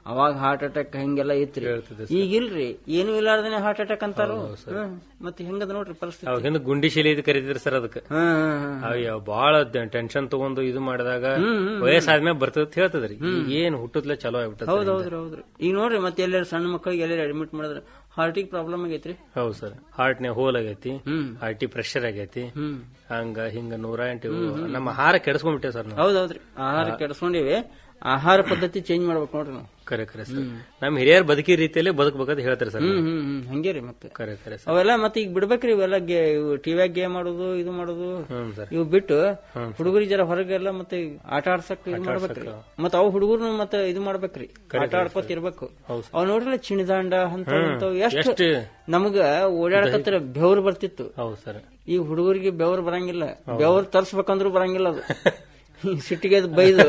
ಅವಾಗ heart attack ಹಿಂಗೆಲ್ಲ ಇತ್ರಿ ಈಗ ಇಲ್ರಿ ಏನು ಇಲ್ಲಾರ್ದೇನೆ ಹಾರ್ಟ್ ಅಟ್ಯಾಕ್ ಅಂತಾರು ಹ್ಮ್. ಮತ್ತೆ ಹೆಂಗದ ನೋಡ್ರಿ ಪರಿಸ್ಥಿತಿ ಅವಾಗ ಹಿಂದೆ ಗುಂಡಿ ಶಿಲೆ ಇದು ಕರೀತಿದ್ರು ಸರ್ ಅದಕ್ಕೆ ಹ್ಮ್, ಹ್ಮ್, ಹ್ಮ್. ಅಯ್ಯೋ ಬಾಳ ಟೆನ್ಷನ್ ತಗೊಂಡು ಇದು ಮಾಡಿದಾಗ ವಯಸ್ಸಾದ್ಮೇಲೆ ಬರ್ತದ ಅಂತ ಹೇಳ್ತದ್ರಿ ಈಗ ಏನ್ ಹುಟ್ಟದ್ಲೆ ಚಲೋ ಆಗ್ಬಿಟ್ಟದ ಹೌದ್ ಹೌದ್ರಿ ಹೌದ್ರಿ ಈಗ ನೋಡ್ರಿ ಮತ್ತೆ ಎಲ್ಲಾರು ಸಣ್ಣ ಮಕ್ಕಳಿಗೆ ಎಲ್ಲಾರು ಅಡ್ಮಿಟ್ ಮಾಡಿದ್ರೆ ಹಾರ್ಟಿಗೆ ಪ್ರಾಬ್ಲಮ್ ಆಗೈತ್ರಿ ಹೌದು ಸರ್ ಹಾರ್ಟ್ನ್ಯಾಗ ಹೋಲ್ ಆಗೈತಿ ಹ್ಮ್. ಹಾರ್ಟಿ ಪ್ರೆಷರ್ ಆಗೈತಿ ಹ್ಮ್ ಹಂಗ ಹಿಂಗ ನೂರ ಎಂಟು ಇವು ನಮ್ಮ ಆಹಾರ ಕೆಡಿಸ್ಕೊಂಡ್ಬಿಟ್ಟೆ ಸರ್ ನಾವು ಹೌದೌದ್ರಿ ಆಹಾರ ಕೆಡಿಸ್ಕೊಂಡಿವಿ ಆಹಾರ ಪದ್ಧತಿ ಚೇಂಜ್ ಮಾಡ್ಬೇಕು ನೋಡ್ರಿ ನಾವು ಕರೆ ಕರೆ ಸರ್ ನಮ್ ಹಿರಿಯರ್ ಬದುಕಿ ರೀತಿಯಲ್ಲಿ ಬದುಕಬೇಕಂತ ಹೇಳ್ತಾರೆ ಸರ್ ಹ್ಮ್ ಹ್ಮ್ ಹ್ಮ್ ಹಂಗೆ ರೀ ಮತ್ತೆ ಕರೆ ಕರೆ ಸರ್ ಅವೆಲ್ಲ ಮತ್ತೆ ಈಗ ಬಿಡ್ಬೇಕ್ರಿ ಇವೆಲ್ಲ ಟಿವಿಯಾಗ ಗೇಮ್ ಆಡೋದು ಇದು ಮಾಡೋದು ಹ್ಮ್ ಸರ್ ಇವು ಬಿಟ್ಟು ಹುಡುಗರಿಗೆ ಜರ ಹೊರಗೆಲ್ಲ ಮತ್ತೆ ಆಟ ಆಡ್ಸಕ್ ಇದು ಮಾಡ್ಬೇಕ್ರಿ ಮತ್ತ ಅವು ಹುಡುಗರ್ನು ಮತ್ತೆ ಇದು ಮಾಡ್ಬೇಕ್ರಿ ಆಟ ಆಡ್ಕೊತ ಇರ್ಬೇಕು ಅವ್ ನೋಡ್ರಲ್ಲ ಚಿಣಿದಾಂಡ ಅಂತ ಎಷ್ಟು ಎಷ್ಟು ನಮಗ ಓಡಾಡಕತ್ರ ಬೆವ್ರು ಬರ್ತಿತ್ತು ಹೌದು ಸರ್ ಈ ಹುಡುಗರಿಗೆ ಬೆವ್ರು ಬರಂಗಿಲ್ಲ ಬೆವ್ರು ತರ್ಸ್ಬೇಕಂದ್ರೂ ಬರಂಗಿಲ್ಲ ಅದು ಈ ಸಿಟ್ಟಿಗೆ ಅದು ಬೈದು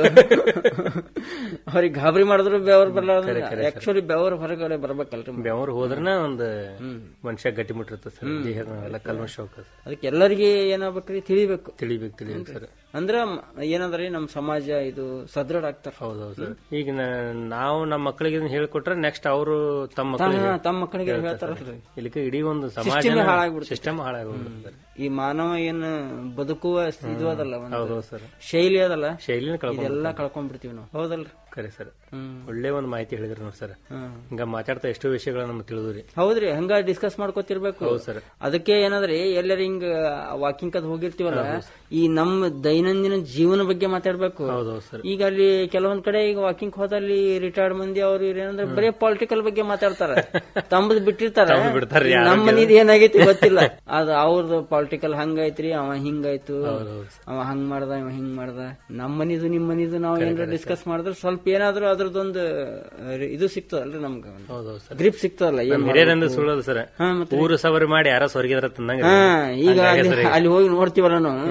ಅವ್ರಿಗೆ ಗಾಬರಿ ಮಾಡಿದ್ರು ಬೆವ್ರು ಬರಲ್ಲ ಆಕ್ಚುಲಿ ಬೆವ್ರು ಹೊರಗಡೆ ಬರ್ಬೇಕಲ್ರಿ ಬೆವರು ಹೋದ್ರನ ಒಂದ್ ಮನುಷ್ಯ ಗಟ್ಟಿ ಮುಟ್ಟಿರ್ತದೆ ಸರ್ ದೇಹದ ಎಲ್ಲ ಕಲ್ಮಶ ಹೋಗ್ತದೆ ಅದಕ್ಕೆ ಎಲ್ಲರಿಗೆ ಏನಾಗ್ಬೇಕ್ರಿ ತಿಳಿಬೇಕು ತಿಳಿಬೇಕು ತಿಳಿಬೇಕು ಸರ್ ಅಂದ್ರ ಮ- ಏನಂದ್ರಿ ನಮ್ ಸಮಾಜ ಇದು ಸದೃಢ ಆಗ್ತಾರ ಹೌದೌದು ಸರ್ ಈಗ ನ- ನಾವು ನಮ್ಮ ಮಕ್ಕಳಿಗೆ ಇದನ್ನ ಹೇಳ್ಕೊಟ್ರೆ ನೆಕ್ಸ್ಟ್ ಅವರು ತಮ್ಮ ಮಕ್ಕಳಿಗೆ ತಮ್ಮ ಮಕ್ಕಳಿಗೆ ಹೇಳ್ತಾರಲ್ರಿ ಇಲ್ಲಿಗೆ ಇಡೀ ಒಂದು ಸಮಾಜ System ಹಾಳಾಗ್ಬಿಡ್ತದೆ. ಸಿಸ್ಟಮ್ ಹಾಳಾಗ್ಬಿಡುತ್ತೆ ಈ ಮಾನವ ಏನ್ ಬದುಕುವ ಇದು ಅದಲ್ಲ ಒಂದು ಹೌದೌದು ಸರ್ ಶೈಲಿ ಅದಲ್ಲ ಶೈಲಿನ ಕಳ್ಕೊಂಡ್ ಇದೆಲ್ಲ ಕಳ್ಕೊಂಡ್ಬಿಡ್ತೀವಿ ನಾವು ಹೌದಲ್ರಿ ಕರೆ ಸರ್ ಹ್ಮ್ ಒಳ್ಳೆ ಒಂದು ಮಾಹಿತಿ ಹೇಳಿದ್ರಿ ನೋಡಿ ಸರ್ ಹ್ಮ್ ಹಿಂಗ ಮಾತಾಡ್ತಾ ಎಷ್ಟೋ ವಿಷಯಗಳ ನಮ್ಗೆ ತಿಳಿದ್ರಿ ಹೌದ್ರಿ ಹಂಗ ಡಿಸ್ಕಸ್ ಮಾಡ್ಕೋತಿರ್ಬೇಕು ಹೌದು ಸರ್ ಅದಕ್ಕೆ ಏನಂದ್ರಿ ಎಲ್ಲರ ಹಿಂಗ ವಾಕಿಂಗ್ ಕದ್ ಹೋಗಿರ್ತೀವಲ್ಲ ಈ ನಮ್ಮ ದೈನಂದಿನ ಜೀವನ ಬಗ್ಗೆ ಮಾತಾಡ್ಬೇಕು ಹೌದೌದು ಸರ್ ಈಗ ಅಲ್ಲಿ ಕೆಲವೊಂದ್ ಕಡೆ ಈಗ ವಾಕಿಂಗ್ ಹೋದಲ್ಲಿ ರಿಟೈರ್ಡ್ ಮಂದಿ ಅವ್ರು ಇವ್ರು ಏನಂದ್ರೆ ಬರೀ ಪೊಲಿಟಿಕಲ್ ಬಗ್ಗೆ ಮಾತಾಡ್ತಾರ ತಮ್ಮದ್ ಬಿಟ್ಟಿರ್ತಾರ ಬಿಡ್ತಾರ್ರಿ, ಈಗ ನಮ್ಮ ಮನಿದ್ ಏನಾಗೈತಿ ಗೊತ್ತಿಲ್ಲ ಅದು ಅವ್ರದ್ದು ಪೊಲಿಟಿಕಲ್ ಹಂಗೈತ್ರಿ ಅವ ಹಿಂಗಾಯ್ತು ಅವ ಹಂಗ್ ಮಾಡ್ದ ಇವ ಹಿಂಗ್ ಮಾಡ್ದ ನಮ್ಮ ಮನಿದು ನಿಮ್ ಮನಿದು ನಾವ್ ಏನಾರ ಡಿಸ್ಕಸ್ ಮಾಡಿದ್ರೆ ಸ್ವಲ್ಪ ಏನಾದ್ರೂ ಅದ್ರದ್ದೊಂದು ಅಹ್, ಇದು ಸಿಗ್ತದಲ್ರಿ ನಮ್ಗ ಹೌದೌದು ಸರ್ ಗ್ರಿಪ್ ಸಿಗ್ತದಲ್ಲ ಏನ್ ಹಿರಿಯರಿಂದ ಸುಳ್ಳೋದು ಸರ್ ಹಾ ಮತ್ತೆ ಊರು ಸವರಿ ಮಾಡಿ ಯಾರ ಸ್ವರ್ಗಿದ್ರ ತಂದಂಗ ಹಾ ಈಗ ಅಲ್ಲಿ ಅಲ್ಲಿ ಹೋಗಿ ನೋಡ್ತೀವಲ್ಲ ನಾವು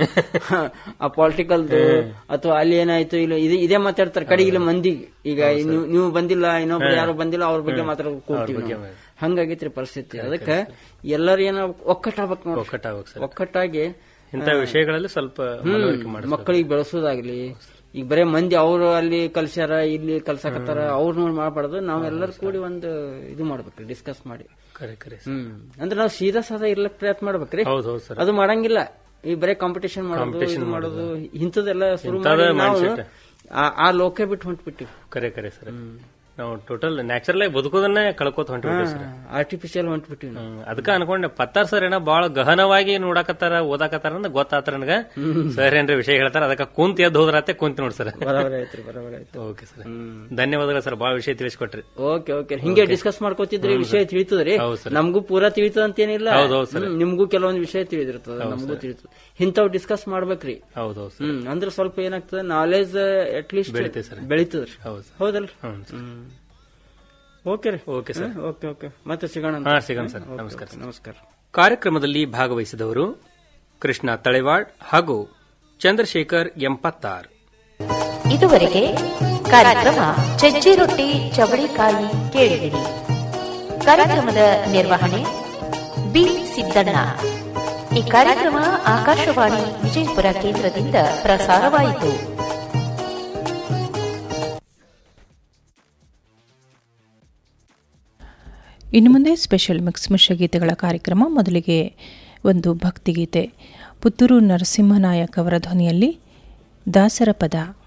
ಆ ಪೊಲಿಟಿಕಲ್ದು ಅಥವಾ ಅಲ್ಲಿ ಏನಾಯ್ತು ಇಲ್ಲ ಇದು ಇದೇ ಮಾತಾಡ್ತಾರೆ ಕಡೆಗೆ ಇಲ್ಲಿ ಮಂದಿ ಈಗ ನೀವು ನೀವು ಬಂದಿಲ್ಲ ಇನ್ನೊಬ್ರು ಯಾರು ಬಂದಿಲ್ಲ ಅವ್ರ ಬಗ್ಗೆ ಮಾತಾಡೋಕೆ ಕೂಡ್ತೀವಿ ನಾವು. ಹಂಗಾಗೈತ್ರಿ ಪರಿಸ್ಥಿತಿ ಅದಕ್ಕೆ ಎಲ್ಲರೂ ಏನೋ ಒಕ್ಕಟ್ಟಾಗ್ಬೇಕು ನೋಡಿ ಒಕ್ಕಟ್ಟಾಗ ಸರ್ ಒಕ್ಕಟ್ಟಾಗಿ ಇಂಥ ವಿಷಯಗಳಲ್ಲಿ ಸ್ವಲ್ಪ ಮನವರಿಕೆ ಮಾಡಿ ಮಕ್ಕಳಿಗೆ ಬೆಳೆಸೋದಾಗ್ಲಿ ಈಗ ಬರೇ ಮಂದಿ ಅವರು ಅಲ್ಲಿ ಕಲ್ಸ್ಯಾರ ಇಲ್ಲಿ ಕಲ್ಸಕತ್ತಾರ ಅವ್ರು ನೋಡಿ ಮಾಡ್ಬಾರ್ದು ನಾವೆಲ್ಲರೂ ಕೂಡಿ ಒಂದು ಇದು ಮಾಡ್ಬೇಕ್ರಿ ಡಿಸ್ಕಸ್ ಮಾಡಿ ಕರೆ ಕರೆ ಹ್ಮ್ ಅಂದ್ರೆ ನಾವು ಸೀದಾ ಸಾದಾ ಇರ್ಲಕ್ ಪ್ರಯತ್ನ ಮಾಡ್ಬೇಕ್ರಿ ಹೌದು ಹೌದು ಸರ್ ಅದು ಮಾಡಂಗಿಲ್ಲ ಈ ಬರೀ ಕಾಂಪಿಟೇಷನ್ ಮಾಡೋದು ಇದು ಮಾಡೋದು ಇಂಥದ್ದೆಲ್ಲ ಶುರು ಇಂಥದ್ದೇ ಮಾಡಿ ನಾವು mindset. ಆ- ಆ ಲೋಕ ಬಿಟ್ಟು ಹೊಂಟ್ಬಿಟ್ಟಿವಿ ಕರೆ ಕರೆ ಸರ್ ನಾವು ಟೋಟಲ್ ನ್ಯಾಚುರಲ್ ಆಗಿ ಬದುಕೋದನ್ನೇ ಕಳ್ಕೋತ ಹೊಂಟಿವಿ ಸರ್ ಆರ್ಟಿಫಿಷಿಯಲ್ ಹೊಂಟ್ಬಿಟ್ಟಿವಿ ನಾವು ಹ್ಮ್. ಅದಕ್ಕ ಅನ್ಕೊಂಡೆ ಪತ್ತಾರ್ ಸರ್ ಏನ ಬಾಳ ಗಹನವಾಗಿ ನೋಡಕತ್ತಾರ ಓದಾಕತ್ತಾರ ಅಂತ ಗೊತ್ತಾತ್ರ ನನಗ ಸರ್ ಏನ್ರ ವಿಷಯ ಹೇಳ್ತಾರ ಅದಕ್ಕ ಕುಂತ ಎದ್ದು ಹೋದ್ರತ್ತೆ ಕುಂತ ನೋಡಿ ಸರ್ ಬರಬರ ಆಯ್ತ್ರಿ ಬರಬರ ಆಯ್ತು ಓಕೆ ಸರ್ ಧನ್ಯವಾದಗಳು ಸರ್ ಬಾಳ ವಿಷಯ ತಿಳಿಸ್ಕೊಟ್ರಿ ಓಕೆ ಓಕೆ ಹಿಂಗೆ ಡಿಸ್ಕಸ್ ಮಾಡ್ಕೋತಿದ್ರಿ ವಿಷಯ ತಿಳಿತದ್ರಿ ಹೌದು ಸರ್. ನಮಗೂ ಪೂರಾ ತಿಳಿತದ ಅಂತೇನಿಲ್ಲ ಹೌದು, ಹೌದು ಸರ್. ಹ್ಮ್, ನಿಮ್ಗೂ ಕೆಲವೊಂದು ವಿಷಯ ತಿಳಿದಿರ್ತದ ನಮಗೂ ತಿಳಿತದ ಇಂಥವ್ ಡಿಸ್ಕಸ್ ಮಾಡ್ಬೇಕ್ರಿ ಹೌದೌದು ಸರ್ ಹ್ಮ್ ಅಂದ್ರೆ ಸ್ವಲ್ಪ ಏನಾಗ್ತದ ನಾಲೆಜ್ ಅಟ್ ಲೀಸ್ಟ್ ಬೆಳಿತೈತೆ ಸರ್. ಬೆಳಿತದ್ರಿ ಹೌದು ಸರ್ ಹೌದಲ್ರಿ ಹ್ಮ್ ಸರ್. ಓಕೆ ರೀ ಓಕೆ ಸರ್ ಓಕೆ ಓಕೆ ಮತ್ತೆ ಸಿಗೋಣ ಅಂತ. ಹಾ ಸಿಗೋಣ ಸರ್ ಓಕೆ, ನಮಸ್ಕಾರ ಓಕೆ, ನಮಸ್ಕಾರ ಕಾರ್ಯಕ್ರಮದಲ್ಲಿ ಭಾಗವಹಿಸಿದವರು ಕೃಷ್ಣ ತಳೆವಾಡ್ ಹಾಗೂ ಚಂದ್ರಶೇಖರ್ ಎಂಪತ್ತಾರ್ ಇದುವರೆಗೆ ಕಾರ್ಯಕ್ರಮ ಚಜ್ಜಿ ರೊಟ್ಟಿ ಚವಳಿಕಾಯಿ ಕೇಳಿದಿರಿ ಕಾರ್ಯಕ್ರಮದ ನಿರ್ವಹಣೆ ಬಿ ಸಿದ್ದಣ್ಣ ಈ ಕಾರ್ಯಕ್ರಮ ಆಕಾಶವಾಣಿ ವಿಜಯಪುರ ಕೇಂದ್ರದಿಂದ ಪ್ರಸಾರವಾಯಿತು ಇನ್ನು ಮುಂದೆ ಸ್ಪೆಷಲ್ ಮಿಕ್ಸ್ ಮಿಶ್ರ ಗೀತೆಗಳ ಕಾರ್ಯಕ್ರಮ ಮೊದಲಿಗೆ ಒಂದು ಭಕ್ತಿಗೀತೆ ಪುತ್ತೂರು ನರಸಿಂಹನಾಯಕ್ ಅವರ ಧ್ವನಿಯಲ್ಲಿ ದಾಸರ ಪದ